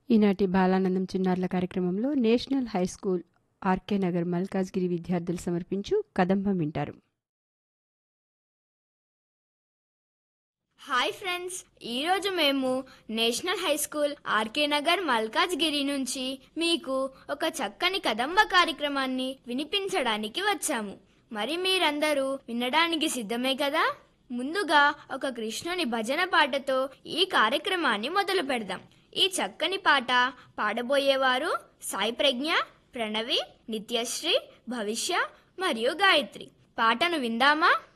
ఈనాటి బాలానందం చిన్నారుల కార్యక్రమంలో national high school RK Nagar Malkajgiri విద్యార్థులు సమర్పించు కదంబం వింటారు హాయ్ ఫ్రెండ్స్ ఈరోజు మేము national high school RK Nagar Malkajgiri నుంచి మీకు ఒక చక్కని కదంబ కార్యక్రమాన్ని వినిపించడానికి వచ్చాము మరి మీరందరూ వినడానికి సిద్ధమే కదా ముందుగా ఒక కృష్ణుని భజన పాటతో ఈ కార్యక్రమాన్ని మొదలు పెడదాం ఈ చక్కని పాట పాడబోయేవారు సాయి ప్రజ్ఞ ప్రణవి నిత్యశ్రీ భవిష్య మరియు గాయత్రి పాటను విందామా